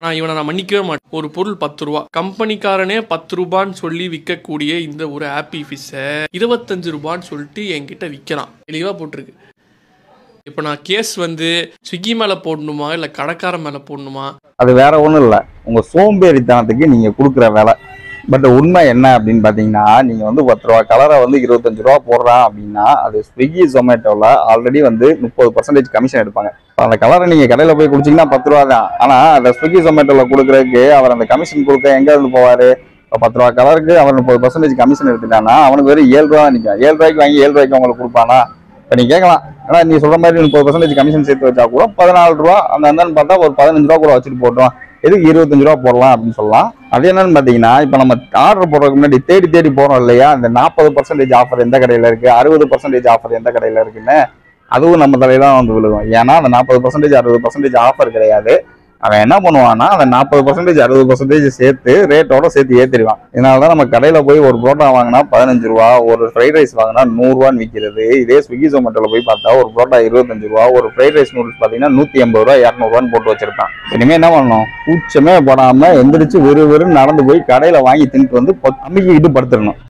நான் இவனை நான் மன்னிக்கவே மாட்டேன் ஒரு பொருள் பத்து ரூபா கம்பெனிக்காரனே பத்து ரூபான்னு சொல்லி விற்கக்கூடிய இந்த ஒரு ஆப்பி ஃபிஷ்ஷை இருபத்தஞ்சு ரூபான்னு சொல்லிட்டு என்கிட்ட விற்கிறான் தெளிவாக போட்டிருக்கு இப்போ நான் கேஸ் வந்து ஸ்விக்கி மேலே போடணுமா இல்லை கடைக்காரன் மேலே போடணுமா அது வேற ஒன்றும் இல்லை உங்க சோம்பேறித்தனத்துக்கு நீங்க கொடுக்குற வேலை பட் உண்மை என்ன அப்படின்னு பார்த்தீங்கன்னா நீங்க வந்து பத்து ரூபா கலரை வந்து இருபத்தஞ்சு ரூபா போடுறான் அப்படின்னா அது ஸ்விக்கி ஜொமேட்டோவில் ஆல்ரெடி வந்து முப்பது பர்சன்டேஜ் கமிஷன் எடுப்பாங்க இப்ப அந்த கலரை நீங்க கடையில் போய் குடிச்சீங்கன்னா பத்து ரூபா தான் ஆனா அந்த ஸ்விக்கி ஜொமேட்டோவில் கொடுக்குறதுக்கு அவர் அந்த கமிஷன் கொடுக்க எங்க இருந்து போவாரு இப்போ பத்து ரூபா கலருக்கு அவர் முப்பது பர்சன்டேஜ் கமிஷன் எடுத்துட்டானா அவனுக்கு வெறும் ஏழு ரூபா தான் நிற்கும் ஏழு ரூபாய்க்கு வாங்கி ஏழு ரூபாய்க்கு உங்களுக்கு கொடுப்பானா இப்போ நீ கேட்கலாம் ஆனா நீ சொல்ற மாதிரி முப்பது பர்சன்டேஜ் கமிஷன் சேர்த்து வச்சா கூட பதினாலு ரூபா அந்த அந்தான்னு பார்த்தா ஒரு பதினஞ்சு ரூபா கூட வச்சுட்டு போட்டோம் எதுக்கு இருபத்தஞ்சு ரூபா போடலாம் அப்படின்னு சொல்லலாம் அது என்னன்னு பார்த்தீங்கன்னா இப்போ நம்ம ஆர்டர் போடுறதுக்கு முன்னாடி தேடி தேடி போறோம் இல்லையா இந்த நாற்பது பர்சன்டேஜ் ஆஃபர் எந்த கடையில இருக்கு அறுபது பர்சன்டேஜ் ஆஃபர் எந்த கடையில இருக்குன்னு அதுவும் நம்ம தலையில தான் வந்து விழுகும் ஏன்னா அந்த நாற்பது பர்சன்டேஜ் அறுபது பர்சன்டேஜ் ஆஃபர் கிடையாது அவன் என்ன பண்ணுவான்னா அந்த நாற்பது பர்சன்டேஜ் அறுபது பர்சன்டேஜ் சேர்த்து ரேட்டோட சேர்த்து ஏற்றிடுவான் இதனால தான் நம்ம கடையில் போய் ஒரு புரோட்டா வாங்கினா பதினஞ்சு ரூபா ஒரு ஃப்ரைட் ரைஸ் வாங்கினா நூறுரூவான்னு விற்கிறது இதே ஸ்விக்கி ஜொமேட்டோவில் போய் பார்த்தா ஒரு புரோட்டா இருபத்தஞ்சு ரூபா ஒரு ஃப்ரைட் ரைஸ் நூடுல்ஸ் பார்த்தீங்கன்னா நூற்றி எண்பது ரூபா இரநூறுவான்னு போட்டு வச்சிருப்பான் இனிமேல் என்ன பண்ணணும் கூச்சமே போடாமல் எந்திரிச்சு வெறு வெறும் நடந்து போய் கடையில் வாங்கி தின்ட்டு வந்து பொ- அமுக்கிக்கிட்டு படுத்துடணும்